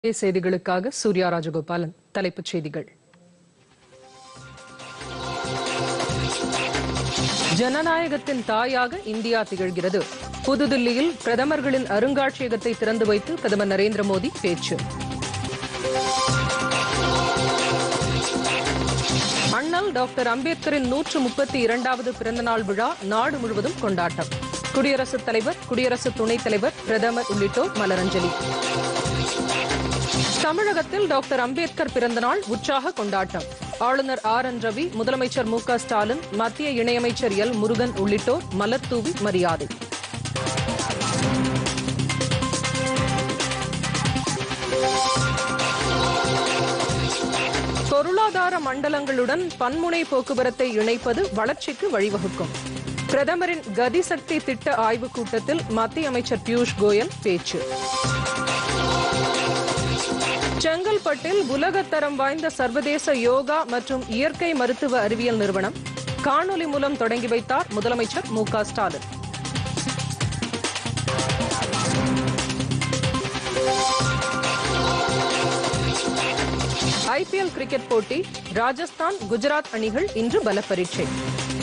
செய்திகளுக்காக சூர்யா ராஜகோபாலன் தலைப்புச் செய்திகள் ஜனநாயகத்தின் தாயாக இந்தியா திகழ்கிறது புதுதில்லியில் பிரதமர்களின் அருங்காட்சியகத்தை திறந்து வைத்து பிரதமர் நரேந்திர மோடி பேச்சு அண்ணல் டாக்டர் அம்பேத்கரின் நூற்று முப்பத்தி இரண்டாவது பிறந்தநாள் விழா நாடு முழுவதும் கொண்டாட்டம் குடியரசுத் தலைவர் குடியரசு துணைத் தலைவர் பிரதமர் உள்ளிட்டோர் மலரஞ்சலி தமிழகத்தில் டாக்டர் அம்பேத்கர் பிறந்தநாள் உற்சாக கொண்டாட்டம் ஆளுநர் ஆர் என் ரவி முதலமைச்சர் மு க ஸ்டாலின் மத்திய இணையமைச்சர் எல் முருகன் உள்ளிட்டோர் மலர்தூவி மரியாதை பொருளாதார மண்டலங்களுடன் பன்முனை போக்குவரத்தை இணைப்பது வளர்ச்சிக்கு வழிவகுக்கும் பிரதமரின் கதிசக்தி திட்ட ஆய்வுக் கூட்டத்தில் மத்திய அமைச்சர் பியூஷ் கோயல் பேச்சு செங்கல்பட்டில் உலகத்தரம் வாய்ந்த சர்வதேச யோகா மற்றும் இயற்கை மருத்துவ அறிவியல் நிறுவனம் காணொலி மூலம் தொடங்கி வைத்தார் முதலமைச்சர் மு க ஸ்டாலின் ஐபிஎல் கிரிக்கெட் போட்டி ராஜஸ்தான் குஜராத் அணிகள் இன்று பல பரீட்சை